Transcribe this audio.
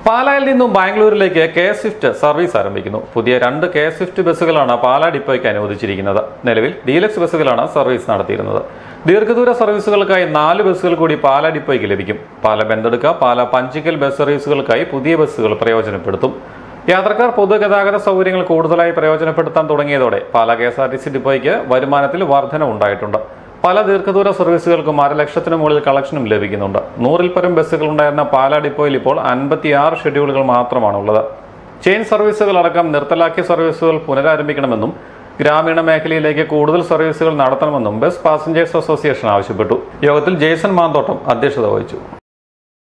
പാലായിൽ നിന്നും ബാംഗ്ലൂരിലേക്ക് കെ സ്വിഫ്റ്റ് സർവീസ് ആരംഭിക്കുന്നു പുതിയ രണ്ട് കെ സ്വിഫ്റ്റ് ബസ്സുകളാണ് പാലാ ഡിപ്പോയ്ക്ക് അനുവദിച്ചിരിക്കുന്നത് നിലവിൽ ഡീലക്സ് ബസ്സുകളാണ് സർവീസ് നടത്തിയിരുന്നത് ദീർഘദൂര സർവീസുകൾക്കായി നാല് ബസ്സുകൾ കൂടി പാലാ ഡിപ്പോയ്ക്ക് ലഭിക്കും പാല ബെന്തെടുക്ക പാല പഞ്ചിക്കൽ ബസ് സർവീസുകൾക്കായി പുതിയ ബസ്സുകൾ പ്രയോജനപ്പെടുത്തും യാത്രക്കാർ പൊതുഗതാഗത സൗകര്യങ്ങൾ കൂടുതലായി പ്രയോജനപ്പെടുത്താൻ തുടങ്ങിയതോടെ Pala K S R T C ഡിപ്പോയ്ക്ക് വരുമാനത്തിൽ വർധന ഉണ്ടായിട്ടുണ്ട് പല ദീർഘദൂര സർവീസുകൾക്കും അരലക്ഷത്തിന് മുകളിൽ കളക്ഷനും ലഭിക്കുന്നുണ്ട് നൂറിൽ പരം ബസ്സുകൾ ഉണ്ടായിരുന്ന പാലാ ഡിപ്പോയിൽ ഇപ്പോൾ അൻപത്തിയാറ് ഷെഡ്യൂളുകൾ മാത്രമാണുള്ളത് ചെയിൻ സർവീസുകൾ അടക്കം നിർത്തലാക്കിയ സർവീസുകൾ പുനരാരംഭിക്കണമെന്നും ഗ്രാമീണ മേഖലയിലേക്ക് കൂടുതൽ സർവീസുകൾ നടത്തണമെന്നും ബസ് പാസഞ്ചേഴ്സ് അസോസിയേഷൻ ആവശ്യപ്പെട്ടു യോഗത്തിൽ ജെയ്സൺ മാന്തോട്ടം അധ്യക്ഷത വഹിച്ചു